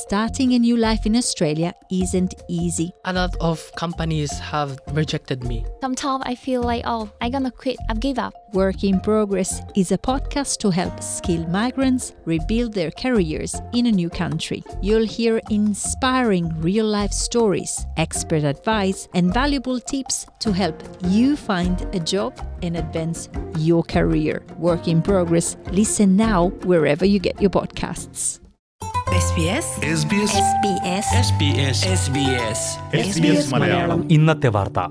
Starting a new life in Australia isn't easy. A lot of companies have rejected me. Sometimes I feel like, oh, I'm gonna quit, I've give up. Work in Progress is a podcast to help skilled migrants rebuild their careers in a new country. You'll hear inspiring real life stories, expert advice, and valuable tips to help you find a job and advance your career. Work in Progress. Listen now wherever you get your podcasts. SBS SBS SBS SBS SBS SBS Malayalam ഇന്നത്തെ വാർത്ത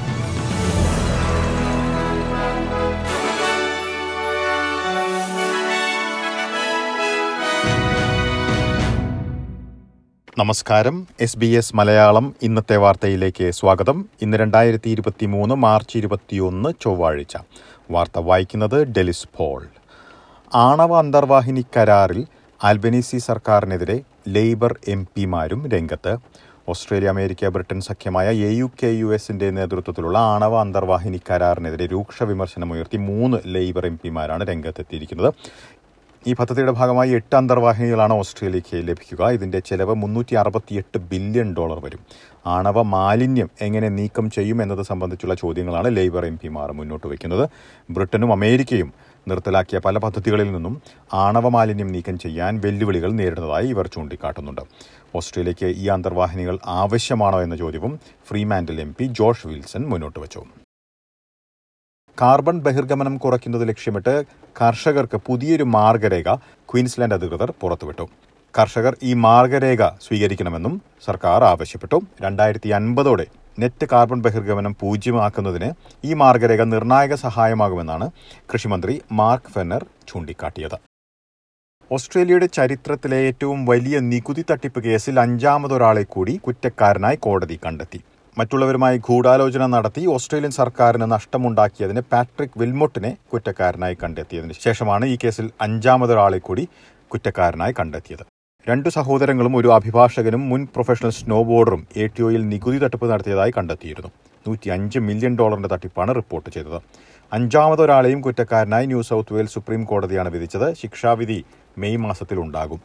നമസ്കാരം S B S Malayalam ഇന്നത്തെ വാർത്തയിലേക്ക് സ്വാഗതം ഇന്ന് രണ്ടായിരത്തി ഇരുപത്തി മൂന്ന് മാർച്ച് ഇരുപത്തിയൊന്ന് ചൊവ്വാഴ്ച വാർത്ത വായിക്കുന്നത് ഡെലിസ് പോൾ ആണവ അന്തർവാഹിനി കരാറിൽ ആൽബനീസി സർക്കാരിനെതിരെ ലേബർ എം പിമാരും രംഗത്ത് ഓസ്ട്രേലിയ അമേരിക്ക ബ്രിട്ടൻ സഖ്യമായ എ യു കെ യു എസിന്റെ നേതൃത്വത്തിലുള്ള ആണവ അന്തർവാഹിനി കരാറിനെതിരെ രൂക്ഷ വിമർശനമുയർത്തി മൂന്ന് ലേബർ എം പിമാരാണ് രംഗത്തെത്തിയിരിക്കുന്നത് ഈ പദ്ധതിയുടെ ഭാഗമായി എട്ട് അന്തർവാഹിനികളാണ് ഓസ്ട്രേലിയയ്ക്ക് ലഭിക്കുക ഇതിന്റെ ചെലവ് മുന്നൂറ്റി അറുപത്തിയെട്ട് ബില്യൺ ഡോളർ വരും ആണവ മാലിന്യം എങ്ങനെ നീക്കം ചെയ്യും എന്നത് സംബന്ധിച്ചുള്ള ചോദ്യങ്ങളാണ് ലേബർ എം പിമാർ മുന്നോട്ട് വയ്ക്കുന്നത് ബ്രിട്ടനും അമേരിക്കയും നിർത്തലാക്കിയ പല പദ്ധതികളിൽ നിന്നും ആണവ മാലിന്യം നീക്കം ചെയ്യാൻ വെല്ലുവിളികൾ നേരിടുന്നതായി ഇവർ ചൂണ്ടിക്കാട്ടുന്നുണ്ട് ഓസ്ട്രേലിയയ്ക്ക് ഈ അന്തർവാഹിനികൾ ആവശ്യമാണോ എന്ന ചോദ്യവും Fremantle M P Josh Wilson മുന്നോട്ട് വച്ചു കാർബൺ ബഹിർഗമനം കുറയ്ക്കുന്നത് ലക്ഷ്യമിട്ട് കർഷകർക്ക് പുതിയൊരു മാർഗരേഖ ക്വീൻസ്ലാൻഡ് അധികൃതർ പുറത്തുവിട്ടു കർഷകർ ഈ മാർഗരേഖ സ്വീകരിക്കണമെന്നും സർക്കാർ ആവശ്യപ്പെട്ടു രണ്ടായിരത്തി അൻപതോടെ നെറ്റ് കാർബൺ ബഹിർഗമനം പൂജ്യമാക്കുന്നതിന് ഈ മാർഗരേഖ നിർണായക സഹായമാകുമെന്നാണ് കൃഷിമന്ത്രി മാർക്ക് ഫെന്നർ ചൂണ്ടിക്കാട്ടിയത് ഓസ്ട്രേലിയയുടെ ചരിത്രത്തിലെ ഏറ്റവും വലിയ നികുതി തട്ടിപ്പ് കേസിൽ അഞ്ചാമതൊരാളെ കൂടി കുറ്റക്കാരനായി കോടതി കണ്ടെത്തി മറ്റുള്ളവരുമായി ഗൂഢാലോചന നടത്തി ഓസ്ട്രേലിയൻ സർക്കാരിന് നഷ്ടമുണ്ടാക്കിയതിന് പാട്രിക് വിൽമൊട്ടിനെ കുറ്റക്കാരനായി കണ്ടെത്തിയതിന് ശേഷമാണ് ഈ കേസിൽ അഞ്ചാമതൊരാളെ കൂടി കുറ്റക്കാരനായി കണ്ടെത്തിയത് രണ്ടു സഹോദരങ്ങളും ഒരു അഭിഭാഷകനും മുൻ പ്രൊഫഷണൽ സ്നോബോർഡറും എ ടി ഒയിൽ നികുതി തട്ടിപ്പ് നടത്തിയതായി കണ്ടെത്തിയിരുന്നു നൂറ്റി അഞ്ച് മില്യൺ ഡോളറിന്റെ തട്ടിപ്പാണ് റിപ്പോർട്ട് ചെയ്തത് അഞ്ചാമതൊരാളെയും കുറ്റക്കാരനായി ന്യൂ സൗത്ത് വെയിൽസ് സുപ്രീം കോടതിയാണ് വിധിച്ചത് ശിക്ഷാവിധി മെയ് മാസത്തിലുണ്ടാകും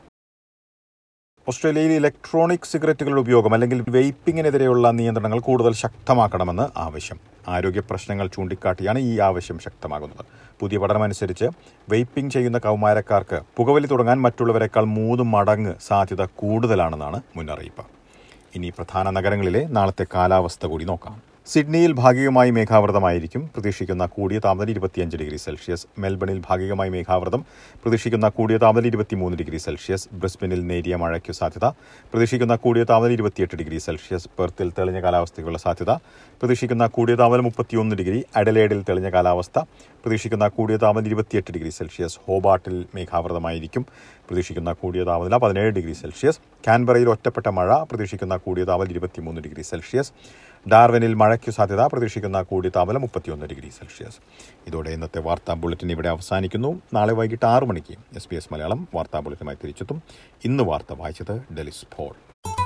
ഓസ്ട്രേലിയയിൽ ഇലക്ട്രോണിക് സിഗരറ്റുകളുടെ ഉപയോഗം അല്ലെങ്കിൽ വെയ്പ്പിങ്ങിനെതിരെയുള്ള നിയന്ത്രണങ്ങൾ കൂടുതൽ ശക്തമാക്കണമെന്ന് ആവശ്യം ആരോഗ്യ പ്രശ്നങ്ങൾ ചൂണ്ടിക്കാട്ടിയാണ് ഈ ആവശ്യം ശക്തമാകുന്നത് പുതിയ പഠനമനുസരിച്ച് വെയ്പ്പിംഗ് ചെയ്യുന്ന കൗമാരക്കാർക്ക് പുകവലി തുടങ്ങാൻ മറ്റുള്ളവരെക്കാൾ മൂന്ന് മടങ്ങ് സാധ്യത കൂടുതലാണെന്നാണ് മുന്നറിയിപ്പ് ഇനി പ്രധാന നഗരങ്ങളിലെ നാളത്തെ കാലാവസ്ഥ കൂടി നോക്കാം സിഡ്നിയിൽ ഭാഗികമായി മേഘാവൃതമായിരിക്കും പ്രതീക്ഷിക്കുന്ന കൂടിയ താപനില ഇരുപത്തിയഞ്ച് ഡിഗ്രി സെൽഷ്യസ് മെൽബണിൽ ഭാഗികമായി മേഘാവൃതം പ്രതീക്ഷിക്കുന്ന കൂടിയ താപനില ഇരുപത്തിമൂന്ന് ഡിഗ്രി സെൽഷ്യസ് ബ്രിസ്ബനിൽ നേരിയ മഴയ്ക്കു സാധ്യത പ്രതീക്ഷിക്കുന്ന കൂടിയ താപനില ഇരുപത്തിയെട്ട് ഡിഗ്രി സെൽഷ്യസ് പെർത്തിൽ തെളിഞ്ഞ കാലാവസ്ഥയ്ക്കുള്ള സാധ്യത പ്രതീക്ഷിക്കുന്ന കൂടിയ താപനില മുപ്പത്തിയൊന്ന് ഡിഗ്രി അഡലേഡിൽ തെളിഞ്ഞ കാലാവസ്ഥ പ്രതീക്ഷിക്കുന്ന കൂടിയ താപനില ഇരുപത്തിയെട്ട് ഡിഗ്രി സെൽഷ്യസ് ഹോബാട്ടിൽ മേഘാവൃതമായിരിക്കും പ്രതീക്ഷിക്കുന്ന കൂടിയ താപനില പതിനേഴ് ഡിഗ്രി സെൽഷ്യസ് കാൻബറയിൽ ഒറ്റപ്പെട്ട മഴ പ്രതീക്ഷിക്കുന്ന കൂടിയ താപനില ഇരുപത്തിമൂന്ന് ഡിഗ്രി സെൽഷ്യസ് ഡാർവനിൽ മഴയ്ക്കു സാധ്യത പ്രതീക്ഷിക്കുന്ന കൂടിയ താപനില മുപ്പത്തിയൊന്ന് ഡിഗ്രി സെൽഷ്യസ് ഇതോടെ ഇന്നത്തെ വാർത്താ ബുള്ളറ്റിൻ ഇവിടെ അവസാനിക്കുന്നു നാളെ വൈകിട്ട് ആറു മണിക്ക് എസ് പി എസ് മലയാളം വാർത്താ ബുള്ളറ്റിനുമായി തിരിച്ചെത്തും ഇന്ന് വാർത്ത വായിച്ചത് ഡെലിസ് ഫോൾ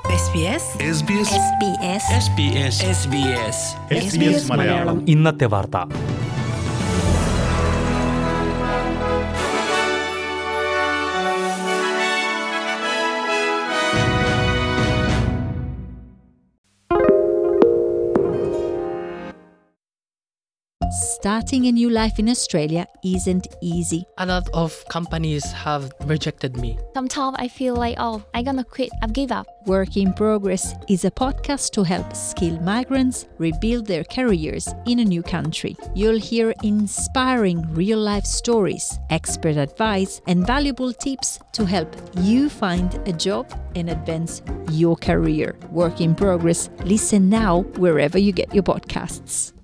SBS SBS SBS SBS SBS SBS Malayalam ഇന്നത്തെ വാർത്ത Starting a new life in Australia isn't easy. A lot of companies have rejected me. Sometimes I feel like, oh, I'm gonna quit, I've give up. Work in Progress is a podcast to help skilled migrants rebuild their careers in a new country. You'll hear inspiring real life stories, expert advice, and valuable tips to help you find a job and advance your career. Work in Progress. Listen now wherever you get your podcasts.